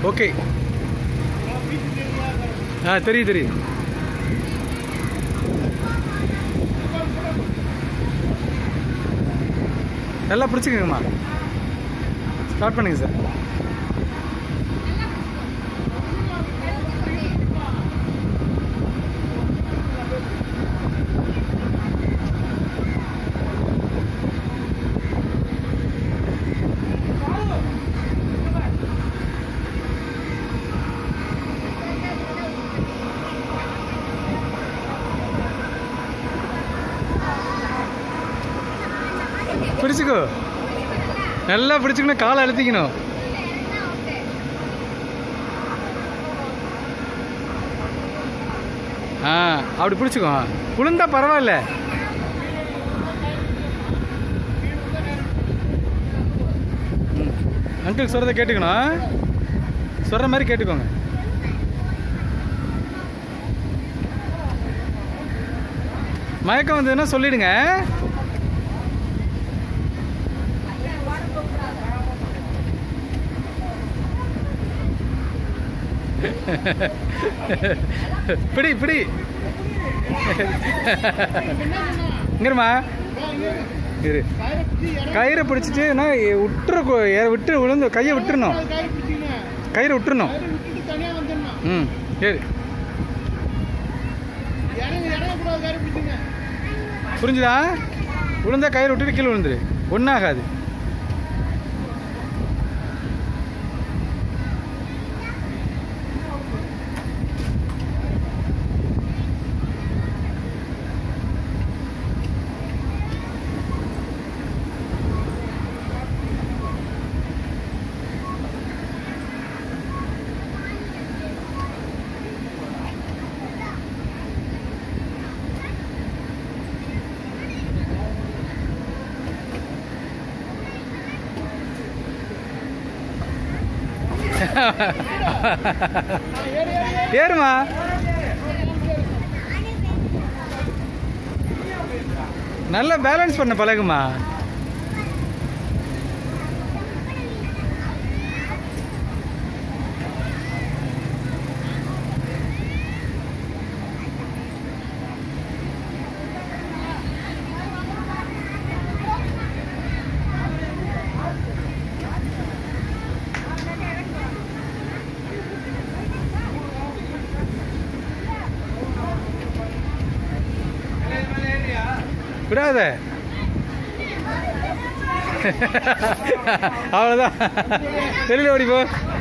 Okay ஆ தெரியும் தெரியும் நல்லா பிடிச்சிக்கங்கம்மா ஸ்டார்ட் பண்ணுங்க சார் பிடிச்சிக்கோ நல்லா பிடிச்சிக்கணும் காலை அழுத்திக்கணும் ஆ அப்படி பிடிச்சிக்கோ விழுந்தா பரவாயில்ல ம். அங்கிள் சொல்கிறத கேட்டுக்கணும் சொல்கிற மாதிரி கேட்டுக்கோங்க மயக்கம் வந்ததுன்னா சொல்லிடுங்க பிடி பிடி இங்கருமா இரு கயிறை பிடிச்சிட்டுனா விட்டுற விட்டு விழுந்து கையை விட்டுறணும் கயிறை விட்டுறணும் ம் சரி புரிஞ்சுதா விழுந்தா கயிறு விட்டுட்டு கீழே விழுந்துரு ஒன்றாகாது ஏறுமா நல்லா பேலன்ஸ் பண்ண பழகுமா விடாத அவ்வளோதான் வெளியில் ஓடி போ